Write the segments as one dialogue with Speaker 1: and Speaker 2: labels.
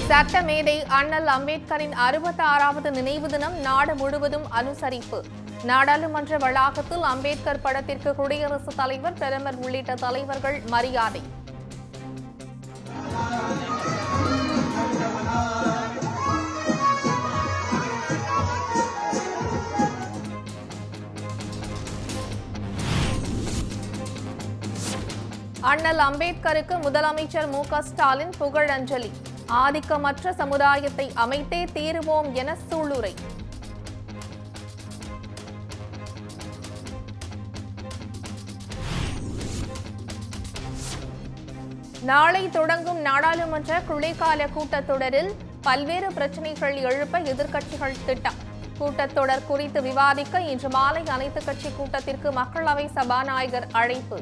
Speaker 1: சட்டமேதை அண்ணல் அம்பேத்கரின் அறுபத்தி ஆறாவது நினைவு தினம் நாடு முழுவதும் அனுசரிப்பு நாடாளுமன்ற வளாகத்தில் அம்பேத்கர் படத்திற்கு குடியரசுத் தலைவர் பிரதமர் உள்ளிட்ட தலைவர்கள் மரியாதை அண்ணல் அம்பேத்கருக்கு முதலமைச்சர் மு க ஸ்டாலின் புகழஞ்சலி ஆதிக்கமற்ற சமுதாயத்தை அமைத்தே தீருவோம் என சூளுரை நாளை தொடங்கும் நாடாளுமன்ற குளிர்கால கூட்டத்தொடரில் பல்வேறு பிரச்சினைகள் எழுப்ப எதிர்க்கட்சிகள் திட்டம் கூட்டத்தொடர் குறித்து விவாதிக்க இன்று மாலை அனைத்துக் கட்சி கூட்டத்திற்கு மக்களவை சபாநாயகர் அழைப்பு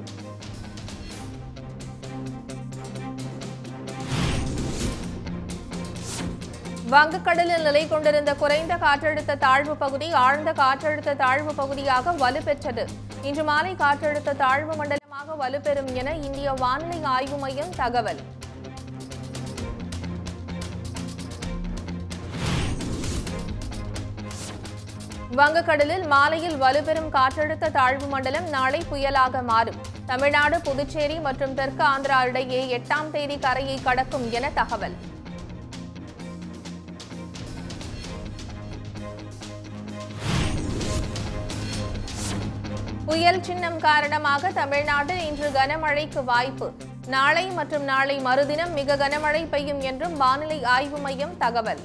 Speaker 1: வங்கக்கடலில் நிலை கொண்டிருந்த குறைந்த காற்றழுத்த தாழ்வு பகுதி ஆழ்ந்த காற்றழுத்த தாழ்வு பகுதியாக வலுப்பெற்றது இன்று மாலை காற்றழுத்த தாழ்வு மண்டலமாக வலுப்பெறும் என இந்திய வானிலை ஆய்வு மையம் தகவல் வங்கக்கடலில் மாலையில் வலுப்பெறும் காற்றழுத்த தாழ்வு மண்டலம் நாளை புயலாக மாறும் தமிழ்நாடு புதுச்சேரி மற்றும் தெற்கு ஆந்திரா இடையே எட்டாம் தேதி கரையை கடக்கும் என தகவல் புயல் சின்னம் காரணமாக தமிழ்நாட்டில் இன்று கனமழைக்கு வாய்ப்பு நாளை மற்றும் நாளை மறுதினம் மிக கனமழை பெய்யும் என்றும் வானிலை ஆய்வு மையம் தகவல்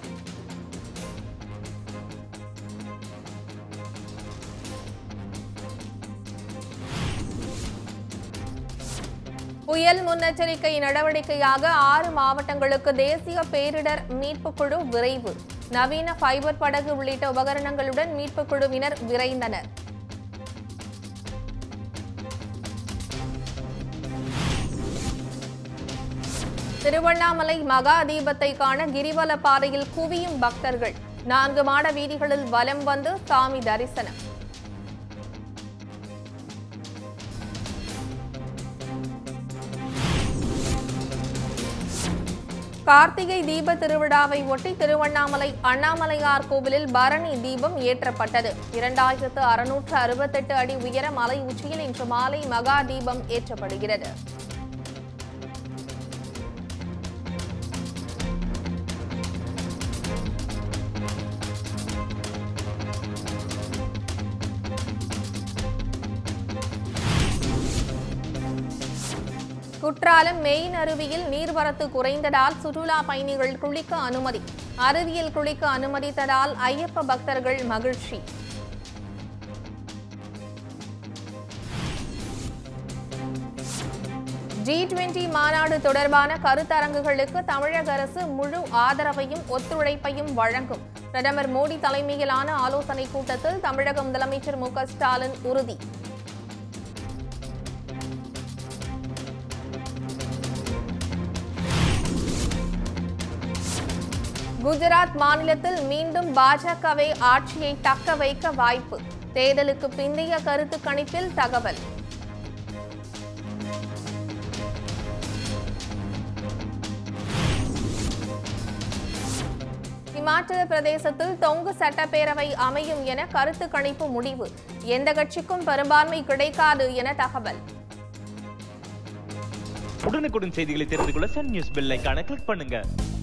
Speaker 1: புயல் முன்னெச்சரிக்கை நடவடிக்கையாக ஆறு மாவட்டங்களுக்கு தேசிய பேரிடர் மீட்புக் குழு விரைவு நவீன ஃபைபர் படகு உள்ளிட்ட உபகரணங்களுடன் மீட்புக் குழுவினர் விரைந்தனர் திருவண்ணாமலை மகா தீபத்தை காண கிரிவல பாதையில் குவியும் பக்தர்கள் நான்கு மாட வீதிகளில் வலம் வந்து சாமி தரிசனம் கார்த்திகை தீப திருவிழாவை ஒட்டி திருவண்ணாமலை அண்ணாமலையார் கோவிலில் பரணி தீபம் ஏற்றப்பட்டது இரண்டாயிரத்து அறுநூற்று அறுபத்தெட்டு அடி உயர மலை உச்சியில் இன்று மாலை மகா தீபம் ஏற்றப்படுகிறது குற்றாலம் மெயின் அருவியில் நீர்வரத்து குறைந்ததால் சுற்றுலா பயணிகள் குளிக்க அனுமதி அருவியில் குளிக்க அனுமதித்ததால் ஐயப்ப பக்தர்கள் மகிழ்ச்சி ஜி டுவெண்டி மாநாடு தொடர்பான கருத்தரங்குகளுக்கு தமிழக அரசு முழு ஆதரவையும் ஒத்துழைப்பையும் வழங்கும் பிரதமர் மோடி தலைமையிலான ஆலோசனைக் கூட்டத்தில் தமிழக முதலமைச்சர் மு க ஸ்டாலின் உறுதி குஜராத் மாநிலத்தில் மீண்டும் பாஜகவை ஆட்சியை தக்க வைக்க வாய்ப்பு தேர்தலுக்கு பிந்தைய கருத்து கணிப்பில் தகவல் இமாச்சல பிரதேசத்தில் தொங்கு சட்டப்பேரவை அமையும் என கருத்து கணிப்பு முடிவு எந்த கட்சிக்கும் பெரும்பான்மை கிடைக்காது என தகவல்
Speaker 2: உடனுக்குடன் செய்திகளை தெரிந்து கொள்ள சன் நியூஸ் பெல் ஐகானை கிளிக் பண்ணுங்க